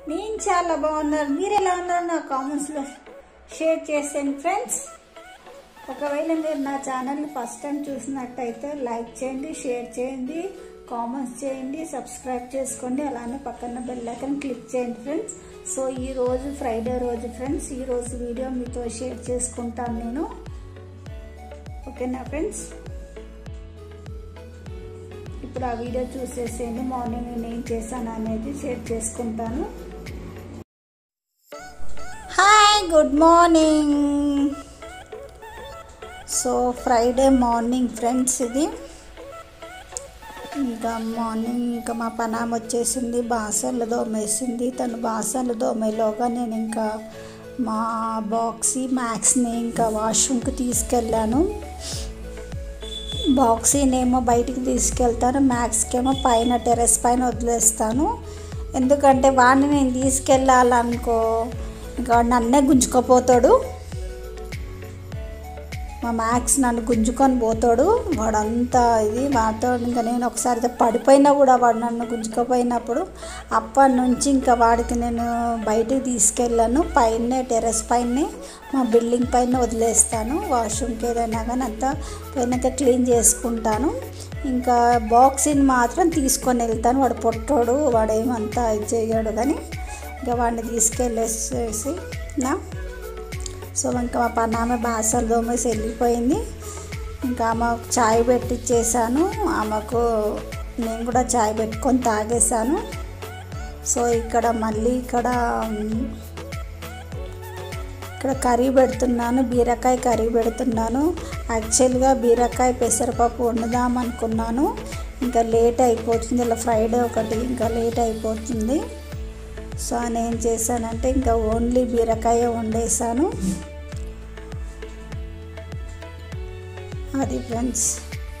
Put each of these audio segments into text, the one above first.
నేను చాలా బాగున్నాను మీరు ఎలా ఉన్నారు నా కామెంట్స్లో షేర్ చేసాను ఫ్రెండ్స్ ఒకవేళ మీరు నా ఛానల్ని ఫస్ట్ టైం చూసినట్టయితే లైక్ చేయండి షేర్ చేయండి కామెంట్స్ చేయండి సబ్స్క్రైబ్ చేసుకోండి అలానే పక్కన బెల్ ఐకాన్ క్లిక్ చేయండి ఫ్రెండ్స్ సో ఈ రోజు ఫ్రైడే రోజు ఫ్రెండ్స్ ఈ రోజు వీడియో మీతో షేర్ చేసుకుంటాను నేను ఓకేనా ఫ్రెండ్స్ ఇప్పుడు ఆ వీడియో చూసేసేయండి మార్నింగ్ నేను ఏం చేశాను అనేది షేర్ చేసుకుంటాను hi good morning so Friday morning friends ఇది ఇంకా మార్నింగ్ ఇంకా మా పనామ వచ్చేసింది బాసన్లు దోమేసింది తను బాసన్లు దోమేలోగా నేను ఇంకా మా బాక్సీ మ్యాక్స్ని ఇంకా వాష్రూమ్కి తీసుకెళ్ళాను బాక్సీనేమో బయటికి తీసుకెళ్తాను మ్యాక్స్కేమో పైన టెరెస్ పైన వదిలేస్తాను ఎందుకంటే వాడిని నేను తీసుకెళ్ళాలనుకో ఇంకా వాడు నన్నే గుంజుకపోతాడు మా మ్యాక్స్ నన్ను గుంజుకొని పోతాడు వాడంతా ఇది వాడితో ఇంకా నేను ఒకసారి పడిపోయినా కూడా వాడు నన్ను గుంజుకపోయినప్పుడు అప్పటి నుంచి ఇంకా వాడికి నేను బయటికి తీసుకెళ్ళాను పైన టెర్రస్ పైనే మా బిల్డింగ్ పైన వదిలేస్తాను వాష్రూమ్కి ఏదైనా కానీ అంతా పైన క్లీన్ చేసుకుంటాను ఇంకా బాక్స్ని మాత్రం తీసుకొని వెళ్తాను వాడు పొట్టోడు వాడు ఏమంతా ఇది చేయడు కానీ ఇంకా వాడిని తీసుకెళ్ళేసేసి నా సో ఇంకా మా పన్నామె బాసలు దోమేసి వెళ్ళిపోయింది ఇంకా ఆమెకు చాయ్ పెట్టిచ్చేసాను ఆమెకు నేను కూడా చాయ్ పెట్టుకొని తాగేసాను సో ఇక్కడ మళ్ళీ ఇక్కడ ఇక్కడ కర్రీ పెడుతున్నాను బీరకాయ కర్రీ పెడుతున్నాను యాక్చువల్గా బీరకాయ పెసరపప్పు వండుదాం అనుకున్నాను ఇంకా లేట్ అయిపోతుంది ఇలా ఫ్రైడే ఒకటి ఇంకా లేట్ అయిపోతుంది సో నేను ఏం చేశానంటే ఇంకా ఓన్లీ బీరకాయ వండేసాను అది ఫ్రెండ్స్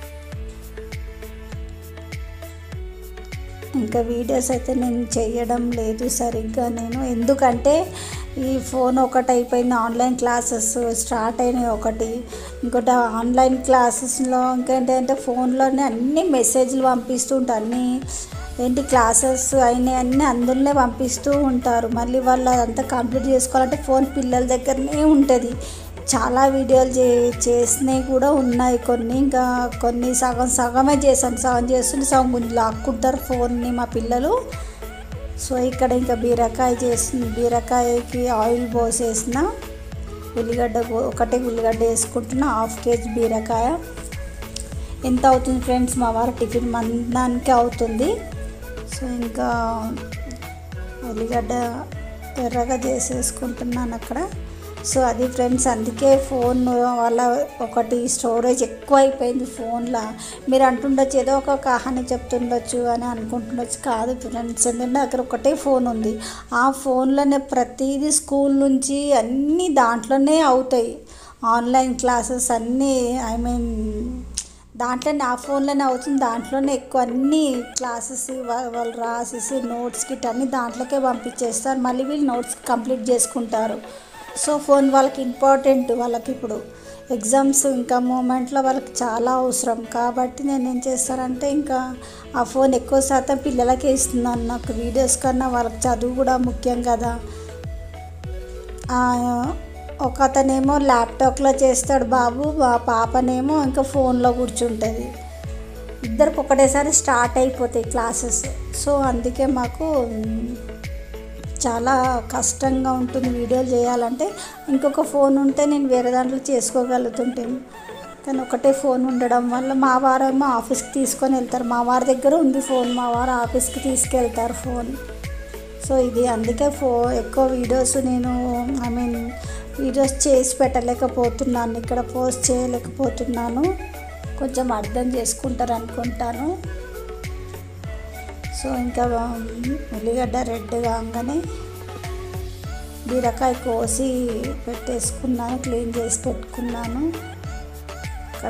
ఇంకా వీడియోస్ అయితే నేను చేయడం లేదు సరిగ్గా నేను ఎందుకంటే ఈ ఫోన్ ఒకటి అయిపోయింది ఆన్లైన్ క్లాసెస్ స్టార్ట్ అయినాయి ఒకటి ఇంకోటి ఆన్లైన్ క్లాసెస్లో ఇంకేంటంటే ఫోన్లోనే అన్ని మెసేజ్లు పంపిస్తూ ఉంటారు అన్నీ ఏంటి క్లాసెస్ అయినాయి అన్నీ అందులోనే పంపిస్తూ ఉంటారు మళ్ళీ వాళ్ళు అదంతా కంప్లీట్ చేసుకోవాలంటే ఫోన్ పిల్లల దగ్గరనే ఉంటుంది చాలా వీడియోలు చే చేసినవి కూడా ఉన్నాయి కొన్ని ఇంకా కొన్ని సగం సగమే చేశాను సగం చేస్తుంటే సగం కొంచెం లాక్కుంటారు ఫోన్ని మా పిల్లలు సో ఇక్కడ ఇంకా బీరకాయ చేసింది బీరకాయకి ఆయిల్ పోసేసిన ఉల్లిగడ్డ ఒకటే ఉల్లిగడ్డ వేసుకుంటున్నా హాఫ్ కేజీ బీరకాయ ఎంత అవుతుంది ఫ్రెండ్స్ మా వారు టిఫిన్ మందానికి అవుతుంది సో ఇంకా ఉల్లిగడ్డ ఎర్రగా చేసేసుకుంటున్నాను అక్కడ సో అది ఫ్రెండ్స్ అందుకే ఫోన్ వల్ల ఒకటి స్టోరేజ్ ఎక్కువ అయిపోయింది ఫోన్లో మీరు అంటుండొచ్చు ఏదో ఒక కహాని చెప్తుండొచ్చు అని అనుకుంటుండొచ్చు కాదు ఫ్రెండ్స్ ఎందుకంటే అక్కడ ఒకటే ఫోన్ ఉంది ఆ ఫోన్లోనే ప్రతిదీ స్కూల్ నుంచి అన్నీ దాంట్లోనే అవుతాయి ఆన్లైన్ క్లాసెస్ అన్నీ ఐ మీన్ దాంట్లోనే ఆ ఫోన్లోనే అవుతుంది దాంట్లోనే ఎక్కువ అన్ని క్లాసెస్ వాళ్ళు రాసేసి నోట్స్ కిట్ అన్నీ దాంట్లోకే పంపించేస్తారు మళ్ళీ వీళ్ళు నోట్స్ కంప్లీట్ చేసుకుంటారు సో ఫోన్ వాళ్ళకి ఇంపార్టెంట్ వాళ్ళకి ఇప్పుడు ఎగ్జామ్స్ ఇంకా మూమెంట్లో వాళ్ళకి చాలా అవసరం కాబట్టి నేను ఏం చేస్తానంటే ఇంకా ఆ ఫోన్ ఎక్కువ శాతం పిల్లలకే ఇస్తున్నాను నాకు వీడియోస్ కన్నా వాళ్ళకి చదువు కూడా ముఖ్యం కదా ఒక అతనేమో ల్యాప్టాప్లో చేస్తాడు బాబు మా పాపనేమో ఇంకా ఫోన్లో కూర్చుంటుంది ఇద్దరికి ఒకటేసారి స్టార్ట్ అయిపోతాయి క్లాసెస్ సో అందుకే మాకు చాలా కష్టంగా ఉంటుంది వీడియోలు చేయాలంటే ఇంకొక ఫోన్ ఉంటే నేను వేరే దాంట్లో చేసుకోగలుగుతుంటాను కానీ ఒకటే ఫోన్ ఉండడం వల్ల మా వారేమో ఆఫీస్కి తీసుకొని వెళ్తారు మా వారి దగ్గర ఉంది ఫోన్ మా వారు ఆఫీస్కి తీసుకెళ్తారు ఫోన్ సో ఇది అందుకే ఫో ఎక్కువ వీడియోస్ నేను ఐ మీన్ వీడియోస్ చేసి పెట్టలేకపోతున్నాను ఇక్కడ పోస్ట్ చేయలేకపోతున్నాను కొంచెం అర్థం చేసుకుంటారు అనుకుంటాను సో ఇంకా ఉల్లిగడ్డ రెడ్ కాగానే బీరకాయ కోసి పెట్టేసుకున్నాను క్లీన్ చేసి పెట్టుకున్నాను ఇక్కడ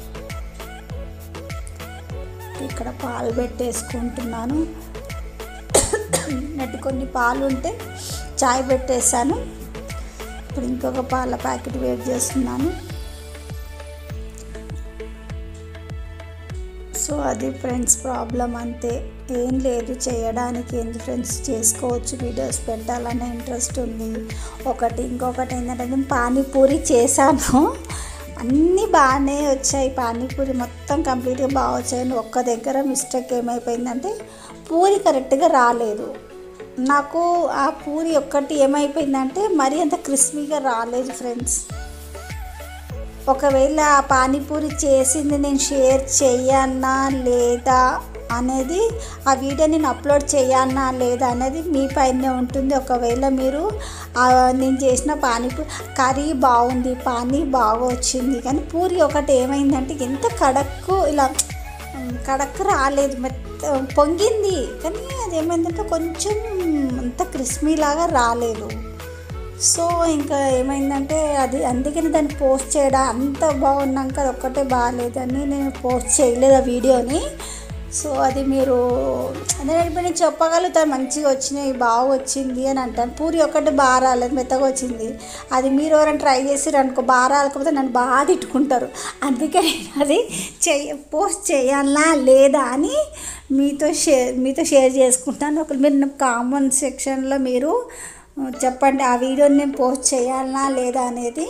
ఇక్కడ పాలు పెట్టేసుకుంటున్నాను నట్టు కొన్ని పాలు ఉంటే చాయ్ పెట్టేసాను ఇప్పుడు ఇంకొక పాల ప్యాకెట్ వేట్ చేస్తున్నాను సో అది ఫ్రెండ్స్ ప్రాబ్లం అంతే ఏం లేదు చేయడానికి ఏంటి ఫ్రెండ్స్ చేసుకోవచ్చు వీడియోస్ పెట్టాలనే ఇంట్రెస్ట్ ఉంది ఒకటి ఇంకొకటి ఏంటంటే నేను పానీపూరి చేశాను అన్నీ బాగానే వచ్చాయి పానీపూరి మొత్తం కంప్లీట్గా బాగా వచ్చాయి ఒక్క దగ్గర మిస్టేక్ ఏమైపోయిందంటే పూరి కరెక్ట్గా రాలేదు నాకు ఆ పూరి ఒక్కటి ఏమైపోయిందంటే మరీ అంత క్రిస్పీగా రాలేదు ఫ్రెండ్స్ ఒకవేళ ఆ పానీపూరి చేసింది నేను షేర్ చేయన్నా లేదా అనేది ఆ వీడియో నేను అప్లోడ్ చేయన్నా లేదా అనేది మీ పైనే ఉంటుంది ఒకవేళ మీరు ఆ నేను చేసిన పానీపూరి కర్రీ బాగుంది పానీ బాగా వచ్చింది కానీ పూరి ఒకటి ఏమైందంటే ఎంత కడక్కు ఇలా కడక్ రాలేదు మెత్త పొంగింది కానీ అది ఏమైందంటే కొంచెం అంత క్రిస్పీ లాగా రాలేదు సో ఇంకా ఏమైందంటే అది అందుకని దాన్ని పోస్ట్ చేయడం అంత బాగున్నాక అది ఒక్కటే బాగాలేదని నేను పోస్ట్ చేయలేదు ఆ వీడియోని సో అది మీరు అదే ఇప్పుడు నేను చెప్పగలుగుతాను మంచిగా వచ్చినాయి బాగా వచ్చింది అని అంటాను పూరి ఒక్కటి బాగా రాలేదు మెత్తగా వచ్చింది అది మీరు ఎవరైనా ట్రై చేసారు అనుకో బాగా రాకపోతే నన్ను బాగా తిట్టుకుంటారు అందుకే నేను అది చెయ్య పోస్ట్ చేయాలా లేదా అని మీతో షేర్ మీతో షేర్ చేసుకుంటాను ఒక మీరు కామెంట్ సెక్షన్లో మీరు చెప్పండి ఆ వీడియోని నేను పోస్ట్ చేయాలా లేదా అనేది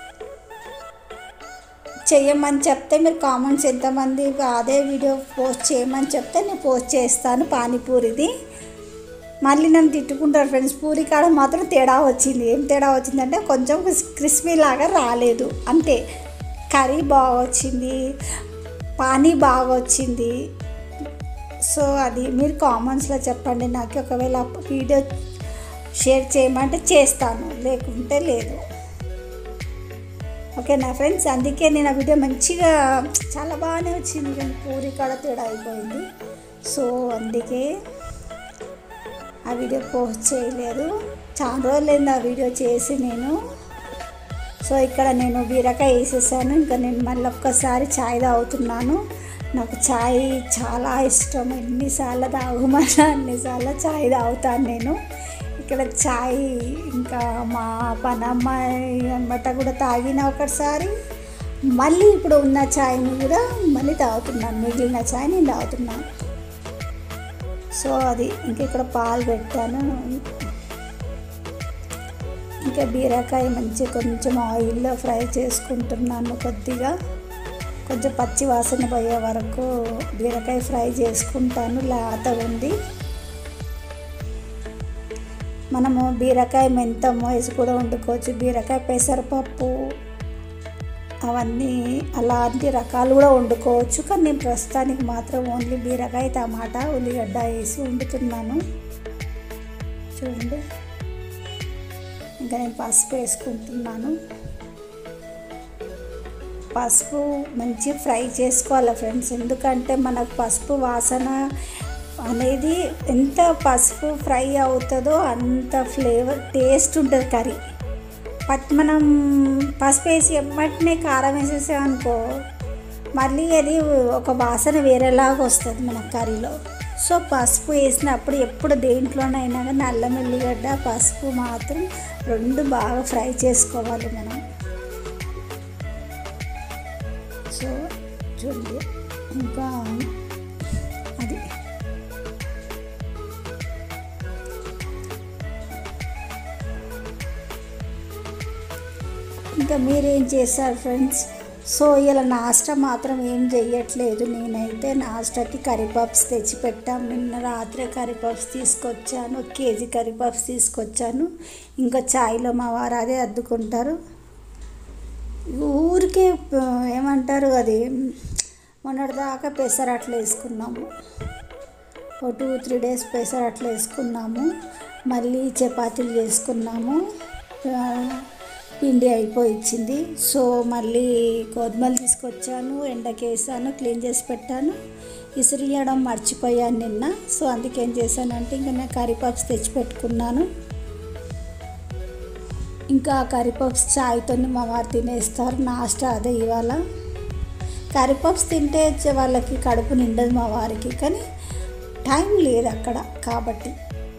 చేయమని చెప్తే మీరు కామెంట్స్ ఎంతమంది అదే వీడియో పోస్ట్ చేయమని చెప్తే నేను పోస్ట్ చేస్తాను పానీపూరిది మళ్ళీ నన్ను తిట్టుకుంటారు ఫ్రెండ్స్ పూరి కాడ మాత్రం తేడా వచ్చింది ఏం తేడా వచ్చిందంటే కొంచెం క్రిస్పీ లాగా రాలేదు అంతే కర్రీ బాగా వచ్చింది పానీ బాగా వచ్చింది సో అది మీరు కామెంట్స్లో చెప్పండి నాకు ఒకవేళ వీడియో షేర్ చేయమంటే చేస్తాను లేకుంటే లేదు ఓకే నా ఫ్రెండ్స్ అందుకే నేను ఆ వీడియో మంచిగా చాలా బాగానే వచ్చింది కానీ పూరి కాడ తేడా అయిపోయింది సో అందుకే ఆ వీడియో పోస్ట్ చేయలేదు చాలా రోజులైంది ఆ వీడియో చేసి నేను సో ఇక్కడ నేను బీరకాయ వేసేసాను ఇంకా నేను మళ్ళీ ఒక్కసారి ఛాయ్ తాగుతున్నాను నాకు ఛాయ్ చాలా ఇష్టం ఎన్నిసార్లు తాగమన్నా అన్నిసార్లు ఛాయ్ తాగుతాను నేను ఇక్కడ ఛాయ్ ఇంకా మా పనమ్మాయి అనమాట కూడా తాగిన ఒకసారి మళ్ళీ ఇప్పుడు ఉన్న ఛాయ్ని కూడా మళ్ళీ తాగుతున్నాను మిగిలిన ఛాయ్ నేను తాగుతున్నాను సో అది ఇంక ఇక్కడ పాలు పెట్టాను ఇంకా బీరకాయ మంచి కొంచెం ఆయిల్లో ఫ్రై చేసుకుంటున్నాను కొద్దిగా కొంచెం పచ్చి వాసన పోయే వరకు బీరకాయ ఫ్రై చేసుకుంటాను లేత ఉంది మనము బీరకాయ మెంతం వేసి కూడా వండుకోవచ్చు బీరకాయ పెసరపప్పు అవన్నీ అలాంటి రకాలు కూడా వండుకోవచ్చు కానీ నేను ప్రస్తుతానికి మాత్రం ఓన్లీ బీరకాయ టమాటా ఉల్లిగడ్డ వేసి వండుతున్నాను చూడండి ఇంకా నేను పసుపు వేసుకుంటున్నాను పసుపు మంచి ఫ్రై చేసుకోవాలి ఫ్రెండ్స్ ఎందుకంటే మనకు పసుపు వాసన అనేది ఎంత పసుపు ఫ్రై అవుతుందో అంత ఫ్లేవర్ టేస్ట్ ఉంటుంది కర్రీ పచ్చి మనం పసుపు వేసి ఎమ్మటినే కారం వేసేసామనుకో మళ్ళీ అది ఒక వాసన వేరేలాగా వస్తుంది మన కర్రీలో సో పసుపు వేసినప్పుడు ఎప్పుడు దేంట్లోనైనా కానీ అల్లం ఎల్లిగడ్డ పసుపు మాత్రం రెండు బాగా ఫ్రై చేసుకోవాలి మనం సో చూడండి ఇంకా అది ఇంకా మీరేం చేశారు ఫ్రెండ్స్ సో ఇలా నాస్టా మాత్రం ఏం చెయ్యట్లేదు నేనైతే నాస్టాకి కర్రీపప్స్ తెచ్చి పెట్టాం నిన్న రాత్రి కర్రీపప్స్ తీసుకొచ్చాను ఒక కేజీ కర్రీపప్స్ తీసుకొచ్చాను ఇంకా చాయ్లో మా వారు అదే అద్దుకుంటారు ఊరికే ఆ, ఏమంటారు అది మొన్నటిదాకా పెసరట్లు వేసుకున్నాము ఒక టూ త్రీ డేస్ పెసరట్లు వేసుకున్నాము మళ్ళీ చపాతీలు చేసుకున్నాము ఆ, పిండి అయిపోయి ఇచ్చింది సో మళ్ళీ గోధుమలు తీసుకొచ్చాను ఎండకేసాను క్లీన్ చేసి పెట్టాను ఇసిరియడం మర్చిపోయాను నిన్న సో అందుకే ఏం చేశానంటే ఇంకా నేను కర్రీపప్స్ తెచ్చి పెట్టుకున్నాను ఇంకా కర్రీపప్స్ చాయ్తో మా వారు తినేస్తారు నాస్టా అదే ఇవాళ కర్రీపప్స్ తింటే చ- వాళ్ళకి కడుపు నిండదు మా వారికి కానీ టైం లేదు అక్కడ కాబట్టి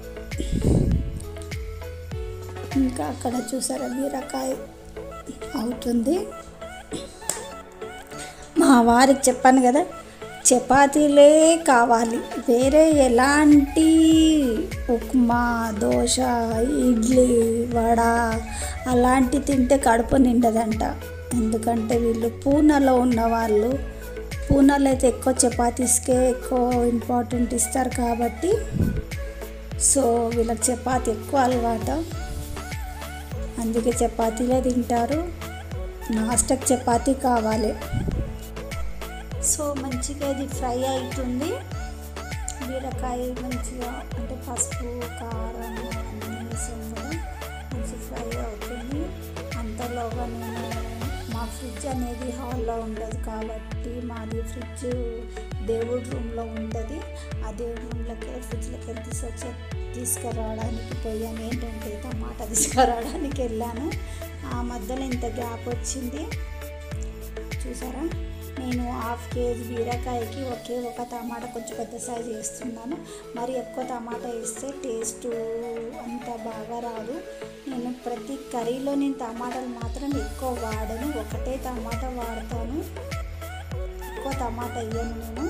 ఇంకా అక్కడ చూసారా బీరకాయ అవుతుంది మా వారికి చెప్పాను కదా చపాతీలే కావాలి వేరే ఎలాంటి ఉప్మా దోశ ఇడ్లీ వడ అలాంటి తింటే కడుపు నిండదంట ఎందుకంటే వీళ్ళు పూనాలో ఉన్నవాళ్ళు పూనాలో అయితే ఎక్కువ చపాతీస్కే ఎక్కువ ఇంపార్టెంట్ ఇస్తారు కాబట్టి సో వీళ్ళకి చపాతీ ఎక్కువ అలవాటు అందుకే చపాతీలే తింటారు నాస్టక్ చపాతీ కావాలి సో మంచిగా ఇది ఫ్రై అవుతుంది బీరకాయ మంచిగా అంటే పసుపు కారం అన్నీ వేసాం కదా మంచి ఫ్రై అవుతుంది అంతలోగా నేను మా ఫ్రిడ్జ్ అనేది హాల్లో ఉండదు కాబట్టి మాది ఫ్రిడ్జ్ దేవుడి రూమ్లో ఉంటుంది ఆ దేవుడి రూమ్లోకి ఫ్రిడ్జ్లోకి వెళ్ళి తీసుకొచ్చి తీసుకురావడానికి పోయాను ఏంటంటే టమాటా తీసుకురావడానికి వెళ్ళాను ఆ మధ్యలో ఇంత గ్యాప్ వచ్చింది చూసారా నేను హాఫ్ కేజీ బీరకాయకి ఒకే ఒక టమాటా కొంచెం పెద్ద సైజు వేస్తున్నాను మరి ఎక్కువ టమాటా వేస్తే టేస్ట్ అంత బాగా రాదు నేను ప్రతి కర్రీలో నేను టమాటాలు మాత్రం ఎక్కువ వాడను ఒకటే టమాటా వాడతాను ఎక్కువ టమాటా వేయను నేను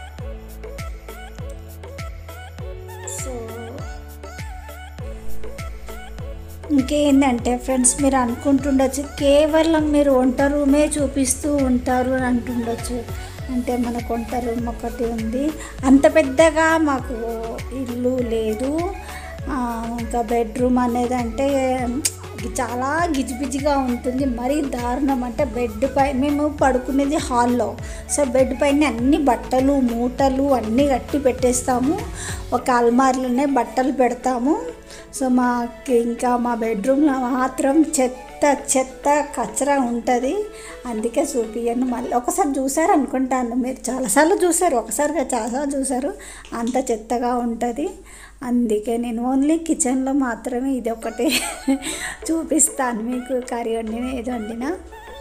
సో ఇంకేందంటే ఫ్రెండ్స్ మీరు అనుకుంటుండొచ్చు కేవలం మీరు వంట రూమే చూపిస్తూ ఉంటారు అని అంటుండొచ్చు అంటే మనకు వంట రూమ్ ఒకటి ఉంది అంత పెద్దగా మాకు ఇల్లు లేదు ఆ, ఇంకా బెడ్రూమ్ అనేది అంటే చాలా గిజిబిజిగా ఉంటుంది మరీ దారుణం అంటే బెడ్ పై మేము పడుకునేది హాల్లో సో బెడ్ పైన అన్ని బట్టలు మూటలు అన్నీ కట్టి పెట్టేస్తాము ఒక అల్మార్లోనే బట్టలు పెడతాము సో మాకు ఇంకా మా బెడ్రూమ్లో మాత్రం చెత్త చెత్త కచరా ఉంటుంది అందుకే చూపియను మళ్ళీ ఒకసారి చూసారు అనుకుంటాను మీరు చాలాసార్లు చూసారు ఒకసారిగా చాలాసార్లు చూసారు అంత చెత్తగా ఉంటుంది అందుకే నేను ఓన్లీ కిచెన్లో మాత్రమే ఇది ఒకటి చూపిస్తాను మీకు కర్రీ వండిన ఏది వండినా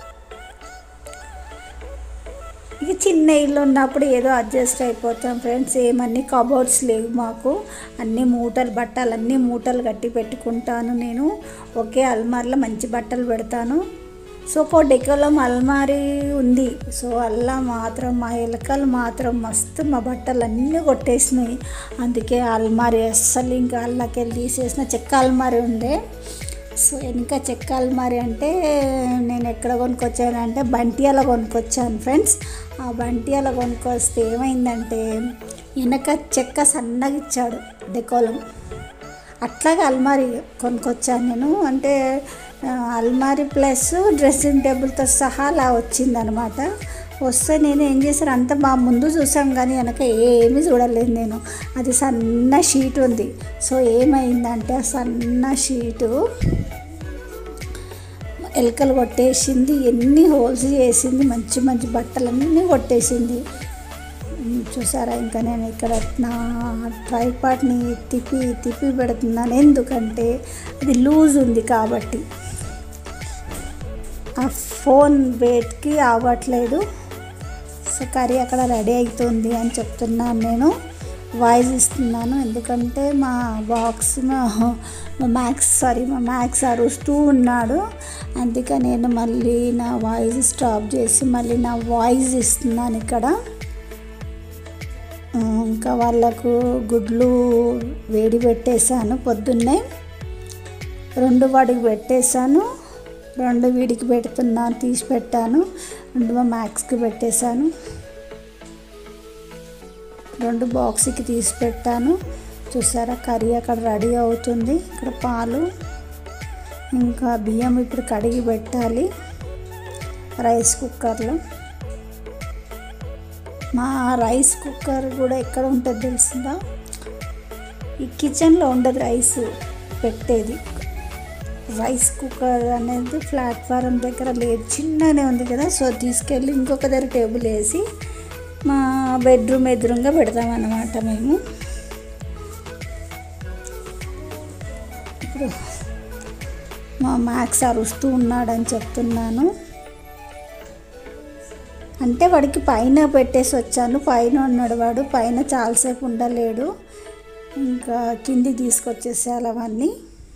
ఇక చిన్న ఇల్లు ఉన్నప్పుడు ఏదో అడ్జస్ట్ అయిపోతాం ఫ్రెండ్స్ ఏమన్నీ కబోర్డ్స్ లేవు మాకు అన్ని మూటలు బట్టలు అన్నీ మూటలు కట్టి పెట్టుకుంటాను నేను ఒకే అల్మార్లో మంచి బట్టలు పెడతాను సో ఒక డెకోలం అల్మారీ ఉంది సో అల్లా మాత్రం మా ఎలకలు మాత్రం మస్తు మా బట్టలు అన్నీ కొట్టేసినాయి అందుకే అల్మారీ అస్సలు ఇంకా అల్లకెళ్ళి తీసేసిన చెక్క అల్మారీ ఉండే సో ఇంకా చెక్క అల్మారీ అంటే నేను ఎక్కడ కొనుక్కొచ్చానంటే బంటియాల కొనుక్కొచ్చాను ఫ్రెండ్స్ ఆ బంటియాల కొనుక్కొస్తే ఏమైందంటే వెనక చెక్క సన్నగా ఇచ్చాడు డెకోలం అట్లాగే అల్మారీ కొనుక్కొచ్చాను నేను అంటే ఆ, అల్మారీ ప్లస్ డ్రెస్సింగ్ టేబుల్తో సహా అలా వచ్చిందనమాట వస్తే నేను ఏం చేశాను అంత మా ముందు చూసాం కానీ వెనక ఏమీ చూడలేదు నేను అది సన్న షీట్ ఉంది సో ఏమైందంటే ఆ సన్న షీటు ఎలకలు కొట్టేసింది ఎన్ని హోల్స్ చేసింది మంచి మంచి బట్టలన్నీ కొట్టేసింది ఉమ్, చూసారా ఇంకా నేను ఇక్కడ నా ట్రైపాట్ని తిప్పి తిప్పి పెడుతున్నాను ఎందుకంటే అది లూజ్ ఉంది కాబట్టి ఆ ఫోన్ వెయిట్కి అవ్వట్లేదు సో కర్రీ అక్కడ రెడీ అవుతుంది అని చెప్తున్నాను నేను వాయిస్ ఇస్తున్నాను ఎందుకంటే మా బాక్స్ మా మా మ్యాక్స్ సారీ మా మ్యాక్స్ అరుస్తూ ఉన్నాడు అందుకే నేను మళ్ళీ నా వాయిస్ స్టాప్ చేసి మళ్ళీ నా వాయిస్ ఇస్తున్నాను ఇక్కడ ఆ, ఇంకా వాళ్ళకు గుడ్లు వేడి పెట్టేశాను పొద్దున్నే రెండు వాడికి పెట్టేశాను రెండు వీడికి పెడుతున్నాను తీసి పెట్టాను రెండు మా మ్యాక్స్కి పెట్టేశాను రెండు బాక్స్కి తీసి పెట్టాను చూసారా కర్రీ అక్కడ రెడీ అవుతుంది ఇక్కడ పాలు ఇంకా బియ్యం ఇప్పుడు కడిగి పెట్టాలి రైస్ కుక్కర్లో మా రైస్ కుక్కర్ కూడా ఎక్కడ ఉంటుంది తెలిసిందా ఈ కిచెన్లో ఉండదు రైస్ పెట్టేది రైస్ కుక్కర్ అనేది ప్లాట్ఫారం దగ్గర లేదు చిన్ననే ఉంది కదా సో తీసుకెళ్ళి ఇంకొక దగ్గర టేబుల్ వేసి మా బెడ్రూమ్ ఎదురుగా పెడతామన్నమాట మేము ఇప్పుడు మా మ్యాక్స్ అరుస్తూ ఉన్నాడని చెప్తున్నాను అంటే వాడికి పైన పెట్టేసి వచ్చాను పైన ఉన్నాడు వాడు పైన చాలాసేపు ఉండలేడు ఇంకా కిందికి తీసుకొచ్చేసేయాలి అవన్నీ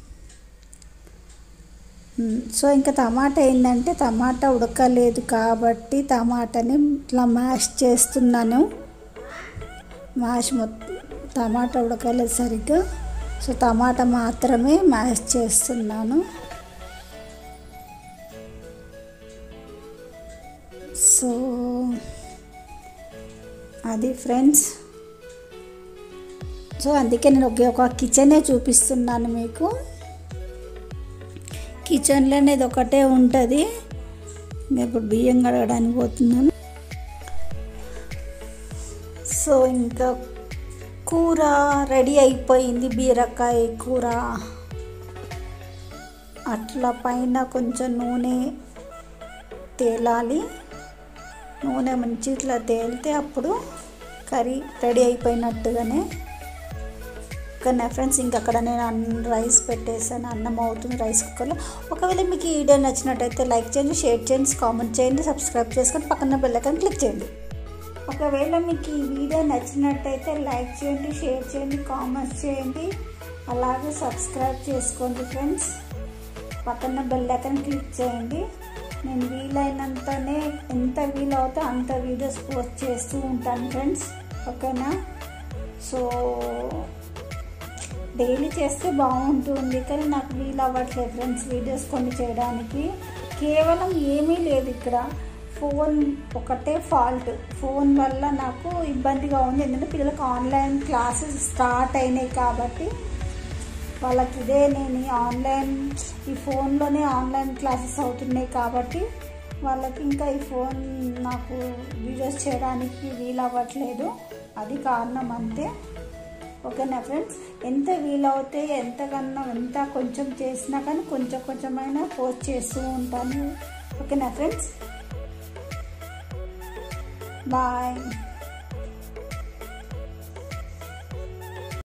ఉమ్, సో ఇంకా టమాటా ఏంటంటే టమాటా ఉడకలేదు కాబట్టి టమాటాని ఇట్లా మ్యాష్ చేస్తున్నాను మ్యాష్ మొత్తం టమాటా ఉడకలేదు సరిగ్గా సో టమాటా మాత్రమే మ్యాష్ చేస్తున్నాను సో అది ఫ్రెండ్స్ సో అందుకే నేను ఒకే ఒక కిచెనే చూపిస్తున్నాను మీకు కిచెన్లో అనేది ఒకటే ఉంటుంది నేను ఇప్పుడు బియ్యం కడగడానికి పోతున్నాను సో ఇంకా కూర రెడీ అయిపోయింది బీరకాయ కూర అట్లా పైన కొంచెం నూనె తేలాలి నూనె మంచి ఇట్లా తేలితే అప్పుడు కర్రీ రెడీ అయిపోయినట్టుగానే కానీ ఫ్రెండ్స్ ఇంక అక్కడ నేను అన్న రైస్ పెట్టేసాను అన్నం అవుతుంది రైస్ కుక్కర్లో ఒకవేళ మీకు ఈ వీడియో నచ్చినట్టయితే లైక్ చేయండి షేర్ చేయండి కామెంట్ చేయండి సబ్స్క్రైబ్ చేసుకొని పక్కన బెల్లైకాన్ క్లిక్ చేయండి ఒకవేళ మీకు ఈ వీడియో నచ్చినట్టయితే లైక్ చేయండి షేర్ చేయండి కామెంట్స్ చేయండి అలాగే సబ్స్క్రైబ్ చేసుకోండి ఫ్రెండ్స్ పక్కన బెల్లైకాన్ క్లిక్ చేయండి నేను వీలైనంతనే ఎంత వీలవుతే అంత వీడియోస్ పోస్ట్ చేస్తూ ఉంటాను ఫ్రెండ్స్ ఓకేనా సో డైలీ చేస్తే బాగుంటుంది కానీ నాకు వీలు అవ్వట్లేదు ఫ్రెండ్స్ వీడియోస్ కొన్ని చేయడానికి కేవలం ఏమీ లేదు ఇక్కడ ఫోన్ ఒకటే ఫాల్ట్ ఫోన్ వల్ల నాకు ఇబ్బందిగా ఉంది ఎందుకంటే పిల్లలకు ఆన్లైన్ క్లాసెస్ స్టార్ట్ అయినాయి కాబట్టి వాళ్ళకి ఇదే నేను ఈ ఆన్లైన్ ఈ ఫోన్లోనే ఆన్లైన్ క్లాసెస్ అవుతున్నాయి కాబట్టి వాళ్ళకి ఇంకా ఈ ఫోన్ నాకు వీడియోస్ చేయడానికి వీలు అవ్వట్లేదు అది కారణం అంతే ఓకేనా ఫ్రెండ్స్ ఎంత వీలవుతే ఎంతకన్నా ఎంత కొంచెం చేసినా కానీ కొంచెం కొంచెమైనా పోస్ట్ చేస్తూ ఉంటాను ఓకేనా ఫ్రెండ్స్ బాయ్